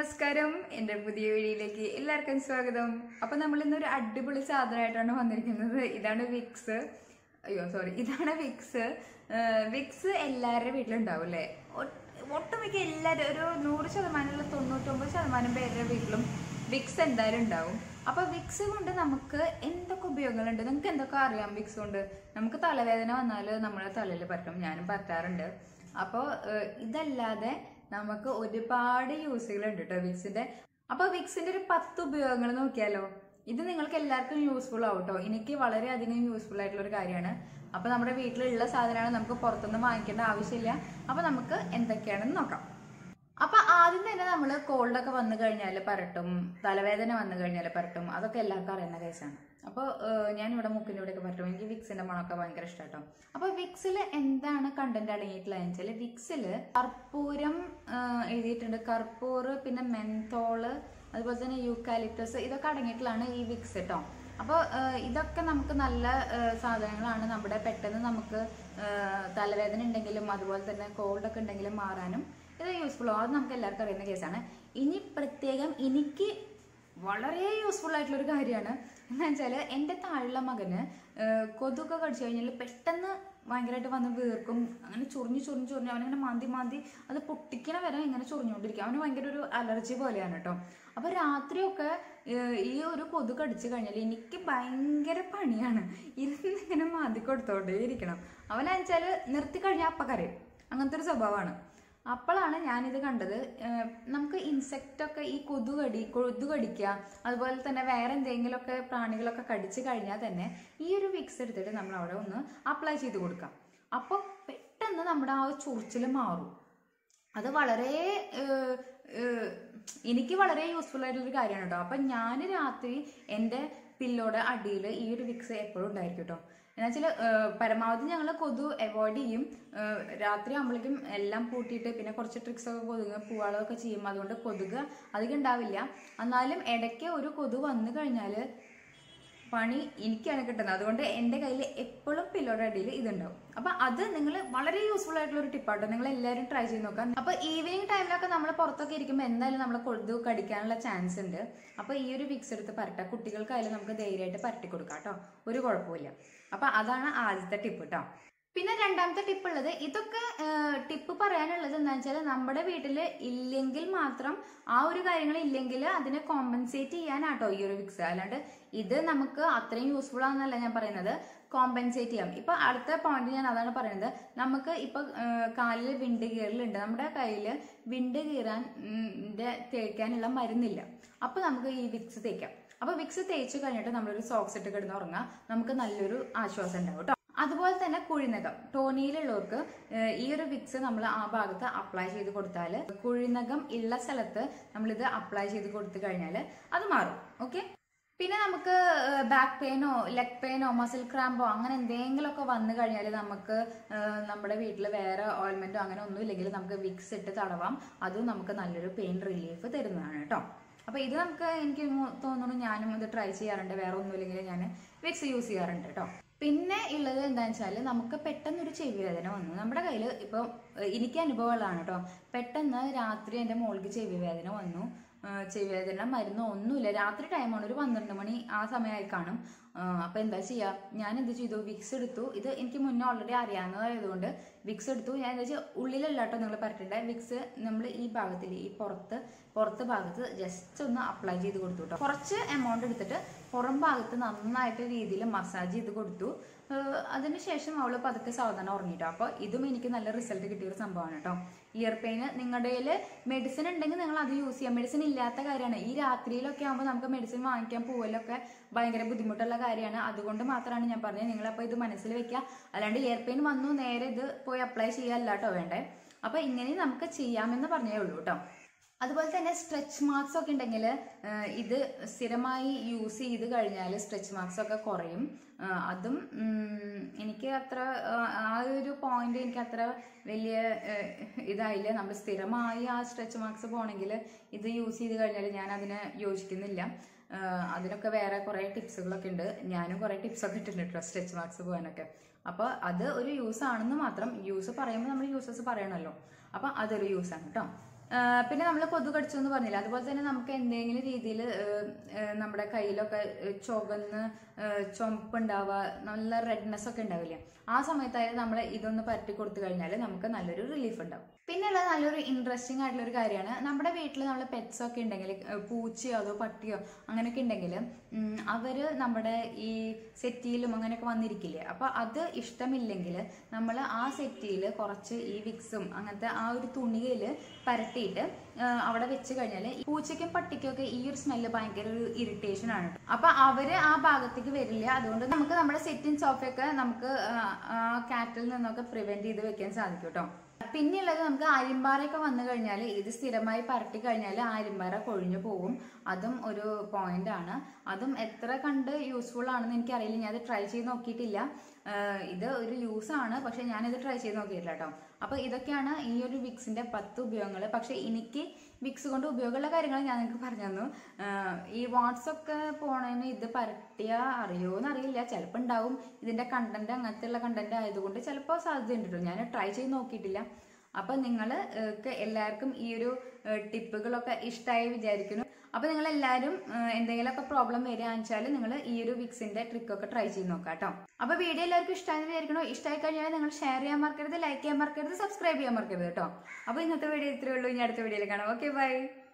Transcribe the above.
നമസ്കാരം എൻ്റെ പുതിയ വീഡിയോയിലേക്ക് എല്ലാവർക്കും സ്വാഗതം അപ്പം നമ്മൾ ഇന്നൊരു അടിപൊളി സാധനമായിട്ടാണ് വന്നിരിക്കുന്നത് ഇതാണ് വിക്സ് അയ്യോ സോറി ഇതാണ് വിക്സ് വിക്സ് എല്ലാവരുടെ വീട്ടിലുണ്ടാവും അല്ലേ ഒ- ഒട്ടുമിക്ക എല്ലാവരും ഒരു നൂറ് ശതമാനമുള്ള തൊണ്ണൂറ്റൊമ്പത് ശതമാനം പേരുടെ വീട്ടിലും വിക്സ് എന്തായാലും ഉണ്ടാവും അപ്പൊ വിക്സ് കൊണ്ട് നമുക്ക് എന്തൊക്കെ ഉപയോഗങ്ങളുണ്ട് നിങ്ങൾക്ക് എന്തൊക്കെ അറിയാം വിക്സ് കൊണ്ട് നമുക്ക് തലവേദന വന്നാൽ നമ്മുടെ തലയിൽ പറ്റും ഞാനും പറ്റാറുണ്ട് അപ്പോൾ ഇതല്ലാതെ നമുക്ക് ഒരുപാട് യൂസുകളുണ്ട് കേട്ടോ വിക്സിന്റെ അപ്പൊ വിക്സിന്റെ ഒരു പത്ത് ഉപയോഗങ്ങൾ നോക്കിയാലോ ഇത് നിങ്ങൾക്ക് എല്ലാവർക്കും യൂസ്ഫുൾ ആവും കേട്ടോ എനിക്ക് വളരെയധികം യൂസ്ഫുൾ ആയിട്ടുള്ള ഒരു കാര്യമാണ് അപ്പൊ നമ്മുടെ വീട്ടിലുള്ള സാധനമാണ് നമുക്ക് പുറത്തുനിന്ന് വാങ്ങിക്കേണ്ട ആവശ്യമില്ല അപ്പൊ നമുക്ക് എന്തൊക്കെയാണെന്ന് നോക്കാം അപ്പൊ ആദ്യം തന്നെ നമ്മൾ കോൾഡൊക്കെ വന്നു കഴിഞ്ഞാൽ പരട്ടും തലവേദന വന്നു കഴിഞ്ഞാൽ പരട്ടും അതൊക്കെ എല്ലാവർക്കും അറിയുന്ന കേസാണ് അപ്പോൾ ഞാൻ ഇവിടെ മുക്കിൻ്റെ ഇവിടെയൊക്കെ പരട്ടും എനിക്ക് വിക്സിന്റെ മണമൊക്കെ ഭയങ്കര ഇഷ്ടമാട്ടോ അപ്പോൾ വിക്സിൽ എന്താണ് കണ്ടന്റ് അടങ്ങിയിട്ടുള്ളതെന്ന് വെച്ചാൽ വിക്സിൽ കർപ്പൂരം ആ, എഴുതിയിട്ടുണ്ട് കർപ്പൂർ പിന്നെ മെന്തോള് അതുപോലെ തന്നെ യൂക്കാലിപ്റ്റസ് ഇതൊക്കെ അടങ്ങിയിട്ടുള്ളതാണ് ഈ വിക്സ് കേട്ടോ അപ്പോൾ ഇതൊക്കെ നമുക്ക് നല്ല ആ, സാധനങ്ങളാണ് നമ്മുടെ പെട്ടെന്ന് നമുക്ക് ആ, തലവേദന ഉണ്ടെങ്കിലും അതുപോലെ തന്നെ കോൾഡ് ഒക്കെ ഉണ്ടെങ്കിലും മാറാനും ഇത് യൂസ്ഫുൾ ആവും അത് നമുക്ക് എല്ലാവർക്കും അറിയുന്ന കേസാണ് ഇനി പ്രത്യേകം എനിക്ക് വളരെ യൂസ്ഫുൾ ആയിട്ടുള്ള ഒരു കാര്യമാണ് എന്ന് വെച്ചാൽ എൻ്റെ താഴെയുള്ള മകന് ഏഹ്, കൊതുകൊക്കെ കടിച്ചു കഴിഞ്ഞാൽ പെട്ടെന്ന് ഭയങ്കരമായിട്ട് വന്ന് വീർക്കും അങ്ങനെ ചൊറിഞ്ഞ് ചൊറിഞ്ഞ് ചൊറിഞ്ഞ് അവനിങ്ങനെ മാന്തി മാന്തി അത് പൊട്ടിക്കണ വരെ ഇങ്ങനെ ചൊറിഞ്ഞുകൊണ്ടിരിക്കും അവന് ഭയങ്കര ഒരു അലർജി പോലെയാണ് കേട്ടോ അപ്പോൾ രാത്രിയൊക്കെ ഏഹ്, ഈ ഒരു കൊതു കടിച്ചു കഴിഞ്ഞാൽ എനിക്ക് ഭയങ്കര പണിയാണ് ഇരുന്ന് ഇങ്ങനെ മാന്തി കൊടുത്തോണ്ടേ ഇരിക്കണം അവനെന്നുവെച്ചാൽ നിർത്തി കഴിഞ്ഞാൽ അപ്പം കരയും അങ്ങനത്തെ ഒരു സ്വഭാവമാണ് അപ്പോഴാണ് ഞാനിത് കണ്ടത് ഏഹ് നമുക്ക് ഇൻസെക്റ്റ് ഒക്കെ ഈ കൊതു കടി കൊതു കടിക്കുക അതുപോലെ തന്നെ വേറെ എന്തെങ്കിലുമൊക്കെ പ്രാണികളൊക്കെ കടിച്ചു കഴിഞ്ഞാൽ തന്നെ ഈ ഒരു വിക്സ് എടുത്തിട്ട് നമ്മൾ അവിടെ ഒന്ന് അപ്ലൈ ചെയ്ത് കൊടുക്കാം അപ്പോൾ പെട്ടെന്ന് നമ്മുടെ ആ ചൊറിച്ചിൽ മാറും അത് വളരെ ഏഹ്, ഏഹ്, എനിക്ക് വളരെ യൂസ്ഫുൾ ആയിട്ടുള്ളൊരു കാര്യമാണ് കേട്ടോ അപ്പം ഞാൻ രാത്രി എൻ്റെ പില്ലോടെ അടിയിൽ ഈ ഒരു വിക്സ് എപ്പോഴും ഉണ്ടായിരിക്കും കേട്ടോ എന്നുവെച്ചാൽ പരമാവധി ഞങ്ങൾ കൊതു അവോയ്ഡ് ചെയ്യും ഏഹ്, രാത്രി ആകുമ്പോഴേക്കും എല്ലാം പൂട്ടിയിട്ട് പിന്നെ കുറച്ച് ട്രിക്സ് ഒക്കെ കൊതുക് പൂവാളതൊക്കെ ചെയ്യും അതുകൊണ്ട് കൊതുക് അധികം ഉണ്ടാവില്ല എന്നാലും ഇടയ്ക്ക് ഒരു കൊതു വന്നു കഴിഞ്ഞാൽ പണി എനിക്കാണ് കിട്ടുന്നത് അതുകൊണ്ട് എൻ്റെ കയ്യിൽ എപ്പോഴും പില്ലോയുടെ അടിയിൽ ഇതുണ്ടാവും അപ്പൊ അത് നിങ്ങൾ വളരെ യൂസ്ഫുൾ ആയിട്ടുള്ള ഒരു ടിപ്പാട്ടോ നിങ്ങൾ എല്ലാവരും ട്രൈ ചെയ്ത് നോക്കാം അപ്പൊ ഈവനിങ് ടൈമിലൊക്കെ നമ്മൾ പുറത്തൊക്കെ ഇരിക്കുമ്പോൾ എന്തായാലും നമ്മൾ കൊതു കടിക്കാനുള്ള ചാൻസ് ഉണ്ട് അപ്പൊ ഈ ഒരു വിക്സ് എടുത്ത് പരട്ടാം കുട്ടികൾക്കായാലും നമുക്ക് ധൈര്യമായിട്ട് പരട്ടി കൊടുക്കാം കേട്ടോ ഒരു കുഴപ്പമില്ല അപ്പൊ അതാണ് ആദ്യത്തെ ടിപ്പ് കേട്ടോ പിന്നെ രണ്ടാമത്തെ ടിപ്പ് ഉള്ളത് ഇതൊക്കെ ടിപ്പ് പറയാനുള്ളത് എന്താണെന്ന് വെച്ചാൽ നമ്മുടെ വീട്ടിൽ ഇല്ലെങ്കിൽ മാത്രം ആ ഒരു കാര്യങ്ങൾ ഇല്ലെങ്കിൽ അതിനെ കോമ്പൻസേറ്റ് ചെയ്യാനാട്ടോ ഈ ഒരു വിക്സ് അല്ലാണ്ട് ഇത് നമുക്ക് അത്രയും യൂസ്ഫുൾ ആണെന്നല്ല ഞാൻ പറയുന്നത് കോമ്പൻസേറ്റ് ചെയ്യാം ഇപ്പൊ അടുത്ത പോയിന്റ് ഞാൻ അതാണ് പറയുന്നത് നമുക്ക് ഇപ്പൊ കാലിൽ വിണ്ട് കീറലുണ്ട് നമ്മുടെ കയ്യിൽ വിണ്ട് കീറാൻ ഉം, ന്റെ തേക്കാനുള്ള മരുന്നില്ല അപ്പൊ നമുക്ക് ഈ വിക്സ് തേക്കാം അപ്പൊ വിക്സ് തേച്ച് കഴിഞ്ഞിട്ട് നമ്മളൊരു സോക്സ് ഇട്ട് കിടന്ന് ഉറങ്ങാം നമുക്ക് നല്ലൊരു ആശ്വാസം ഉണ്ടാവും കേട്ടോ അതുപോലെ തന്നെ കുഴിനകം ടോണിയിലുള്ളവർക്ക് ഏഹ്, ഈ ഒരു വിക്സ് നമ്മൾ ആ ഭാഗത്ത് അപ്ലൈ ചെയ്ത് കൊടുത്താൽ കുഴിനകം ഉള്ള സ്ഥലത്ത് നമ്മളിത് അപ്ലൈ ചെയ്ത് കൊടുത്തു കഴിഞ്ഞാൽ അത് മാറും ഓക്കെ പിന്നെ നമുക്ക് ബാക്ക് പെയിനോ ലെഗ് പെയിനോ മസിൽ ക്രാമ്പോ അങ്ങനെ എന്തെങ്കിലുമൊക്കെ വന്നു കഴിഞ്ഞാൽ നമുക്ക് ഏഹ്, നമ്മുടെ വീട്ടിൽ വേറെ ഓയിൽമെന്റോ അങ്ങനെ ഒന്നും ഇല്ലെങ്കിൽ നമുക്ക് വിക്സ് ഇട്ട് തടവാം അതും നമുക്ക് നല്ലൊരു പെയിൻ റിലീഫ് തരുന്നതാണ് കേട്ടോ അപ്പൊ ഇത് നമുക്ക് എനിക്ക് മു- തോന്നുന്നു ഞാനും ഇത് ട്രൈ ചെയ്യാറുണ്ട് വേറെ ഒന്നുമില്ലെങ്കിൽ ഞാൻ വിക്സ് യൂസ് ചെയ്യാറുണ്ട് കേട്ടോ പിന്നെ ഉള്ളത് എന്താണെന്ന് വെച്ചാൽ നമുക്ക് പെട്ടെന്ന് ഒരു ചെവി വേദന വന്നു നമ്മുടെ കയ്യിൽ ഇപ്പോൾ എനിക്ക് അനുഭവമുള്ളതാണ് കേട്ടോ പെട്ടെന്ന് രാത്രി എൻ്റെ മോൾക്ക് ചെവി വേദന വന്നു ആ, ചെവി വേദന മരുന്ന് ഒന്നുമില്ല രാത്രി ടൈമാണ് ഒരു പന്ത്രണ്ട് മണി ആ സമയമായി കാണും ആ, അപ്പൊ എന്താ ചെയ്യാ ഞാൻ എന്ത് ചെയ്തു വിക്സ് എടുത്തു ഇത് എനിക്ക് മുന്നേ ഓൾറെഡി അറിയാവുന്നതായതുകൊണ്ട് വിക്സ് എടുത്തു ഞാൻ എന്താ വെച്ചാൽ ഉള്ളിലല്ല കേട്ടോ നിങ്ങൾ പരട്ടേണ്ട വിക്സ് നമ്മൾ ഈ ഭാഗത്തിൽ ഈ പുറത്ത് പുറത്ത് ഭാഗത്ത് ജസ്റ്റ് ഒന്ന് അപ്ലൈ ചെയ്ത് കൊടുത്തു കേട്ടോ കുറച്ച് എമൗണ്ട് എടുത്തിട്ട് പുറം ഭാഗത്ത് നന്നായിട്ട് രീതിയിൽ മസാജ് ചെയ്ത് കൊടുത്തു ഏഹ് അതിനുശേഷം അവള് പതുക്കെ സാവധാനം ഉറങ്ങിട്ടോ അപ്പോൾ ഇതും എനിക്ക് നല്ല റിസൾട്ട് കിട്ടിയ ഒരു സംഭവമാണ് കേട്ടോ ഇയർ പെയിന് നിങ്ങളുടെ കയ്യിൽ മെഡിസിൻ ഉണ്ടെങ്കിൽ നിങ്ങൾ അത് യൂസ് ചെയ്യാം മെഡിസിൻ ഇല്ലാത്ത കാര്യമാണ് ഈ രാത്രിയിലൊക്കെ ആകുമ്പോൾ നമുക്ക് മെഡിസിൻ വാങ്ങിക്കാൻ പോവലൊക്കെ ഭയങ്കര ബുദ്ധിമുട്ടുള്ള കാര്യമാണ് അതുകൊണ്ട് മാത്രമാണ് ഞാൻ പറഞ്ഞത് നിങ്ങളപ്പോൾ ഇത് മനസ്സിൽ വെക്കുക അല്ലാണ്ട് ഇയർ പെയിൻ വന്നു നേരെ ഇത് പോയി അപ്ലൈ ചെയ്യാല്ല കേട്ടോ വേണ്ടേ അപ്പോൾ ഇങ്ങനെ നമുക്ക് ചെയ്യാമെന്ന് പറഞ്ഞേ ഉള്ളൂ കേട്ടോ അതുപോലെ തന്നെ സ്ട്രെച്ച് മാർക്സ് ഒക്കെ ഉണ്ടെങ്കിൽ ഇത് സ്ഥിരമായി യൂസ് ചെയ്ത് കഴിഞ്ഞാൽ സ്ട്രെച്ച് മാർക്സ് ഒക്കെ കുറയും ആ, അതും ഉം, എനിക്ക് അത്ര ആ, ആ ഒരു പോയിന്റ് എനിക്ക് അത്ര വലിയ ഏഹ്, ഇതായില്ല നമ്മൾ സ്ഥിരമായി ആ സ്ട്രെച്ച് മാർക്സ് പോകണമെങ്കിൽ ഇത് യൂസ് ചെയ്ത് കഴിഞ്ഞാൽ ഞാൻ അതിന് യോജിക്കുന്നില്ല ആ, അതിനൊക്കെ വേറെ കുറേ ടിപ്സുകളൊക്കെ ഉണ്ട് ഞാനും കുറേ ടിപ്സൊക്കെ ഇട്ടിട്ടുണ്ട് കേട്ടോ സ്ട്രെച്ച് മാർക്സ് പോകാനൊക്കെ അപ്പോൾ അത് ഒരു യൂസ് ആണെന്ന് മാത്രം യൂസ് പറയുമ്പോൾ നമ്മൾ യൂസസ് പറയണമല്ലോ അപ്പോൾ അതൊരു യൂസാണ് കേട്ടോ ആ, പിന്നെ നമ്മൾ കൊതു കടിച്ചു എന്ന് പറഞ്ഞില്ല അതുപോലെ തന്നെ നമുക്ക് എന്തെങ്കിലും രീതിയിൽ നമ്മുടെ കയ്യിലൊക്കെ ഏ, ചുവന്ന് ചുമപ്പ് ഉണ്ടാവുക നല്ല റെഡ്നെസ് ഒക്കെ ഉണ്ടാവില്ലേ ആ സമയത്തായാലും നമ്മൾ ഇതൊന്ന് പരട്ടി കൊടുത്തു കഴിഞ്ഞാൽ നമുക്ക് നല്ലൊരു റിലീഫ് ഉണ്ടാവും പിന്നെ ഉള്ളത് നല്ലൊരു ഇൻട്രസ്റ്റിംഗ് ആയിട്ടുള്ള ഒരു കാര്യമാണ് നമ്മുടെ വീട്ടിൽ നമ്മൾ പെറ്റ്സ് ഒക്കെ ഉണ്ടെങ്കിൽ ഏ, പൂച്ചയോ അതോ പട്ടിയോ അങ്ങനെയൊക്കെ ഉണ്ടെങ്കിൽ അവർ നമ്മുടെ ഈ സെറ്റിയിലും അങ്ങനെയൊക്കെ വന്നിരിക്കില്ലേ അപ്പോൾ അത് ഇഷ്ടമില്ലെങ്കിൽ നമ്മൾ ആ സെറ്റിയിൽ കുറച്ച് ഈ വിക്സും അങ്ങനത്തെ ആ ഒരു തുണിയിൽ പരട്ടിയിട്ട് ആ, അവിടെ വെച്ച് കഴിഞ്ഞാൽ പൂച്ചയ്ക്കും പട്ടിക്കും ഒക്കെ ഈ ഒരു സ്മെല്ല് ഭയങ്കര ഒരു ഇറിറ്റേഷൻ ആണ് അപ്പൊ അവര് ആ ഭാഗത്തേക്ക് വരില്ല അതുകൊണ്ട് നമുക്ക് നമ്മുടെ സെറ്റിൻ സോഫയൊക്കെ നമുക്ക് ആ കാറ്റിൽ നിന്നൊക്കെ പ്രിവെന്റ് ചെയ്ത് വെക്കാൻ സാധിക്കും കേട്ടോ പിന്നെയുള്ളത് നമുക്ക് ആര്യമ്പാറയൊക്കെ വന്നു കഴിഞ്ഞാൽ ഇത് സ്ഥിരമായി പരട്ടി കഴിഞ്ഞാൽ ആര്യമ്പാറ കൊഴിഞ്ഞു പോകും അതും ഒരു പോയിന്റ് ആണ് അതും എത്ര കണ്ട് യൂസ്ഫുൾ ആണെന്ന് എനിക്കറിയില്ല ഞാൻ അത് ട്രൈ ചെയ്ത് നോക്കിയിട്ടില്ല ആഹ് ഇത് ഒരു യൂസ് ആണ് പക്ഷെ ഞാനിത് ട്രൈ ചെയ്ത് നോക്കിയിട്ടില്ല കേട്ടോ അപ്പോൾ ഇതൊക്കെയാണ് ഈ ഒരു വിക്സിന്റെ പത്ത് ഉപയോഗങ്ങൾ പക്ഷെ എനിക്ക് വിക്സ് കൊണ്ട് ഉപയോഗമുള്ള കാര്യങ്ങൾ ഞാൻ നിങ്ങൾക്ക് പറഞ്ഞു തന്നു ആഹ് ഈ വാട്സൊക്കെ പോണതിന് ഇത് പരട്ടിയ അറിയുമോന്ന് അറിയില്ല ചിലപ്പോൾ ഉണ്ടാവും ഇതിന്റെ കണ്ടന്റ് അങ്ങനത്തെയുള്ള കണ്ടന്റ് ആയതുകൊണ്ട് ചിലപ്പോൾ സാധ്യതയുണ്ട് കേട്ടോ ഞാൻ ട്രൈ ചെയ്ത് നോക്കിയിട്ടില്ല അപ്പൊ നിങ്ങൾ എല്ലാവർക്കും ഈ ഒരു ടിപ്പുകളൊക്കെ ഇഷ്ടമായി വിചാരിക്കുന്നു അപ്പൊ നിങ്ങൾ എല്ലാവരും എന്തെങ്കിലുമൊക്കെ പ്രോബ്ലം വരികയാണെന്ന് വെച്ചാൽ നിങ്ങൾ ഈ ഒരു വിക്സിന്റെ ട്രിക്കൊക്കെ ട്രൈ ചെയ്ത് നോക്കാം കേട്ടോ അപ്പൊ വീഡിയോ എല്ലാവർക്കും ഇഷ്ടമായി വിചാരിക്കണോ ഇഷ്ടമായി കഴിഞ്ഞാൽ നിങ്ങൾ ഷെയർ ചെയ്യാൻ മറക്കരുത് ലൈക്ക് ചെയ്യാൻ മറക്കരുത് സബ്സ്ക്രൈബ് ചെയ്യാൻ മറക്കരുത് കേട്ടോ അപ്പൊ ഇന്നത്തെ വീഡിയോ ഇത്രയേ ഉള്ളൂ ഇനി അടുത്ത വീഡിയോയിൽ കാണാം ഓക്കെ ബൈ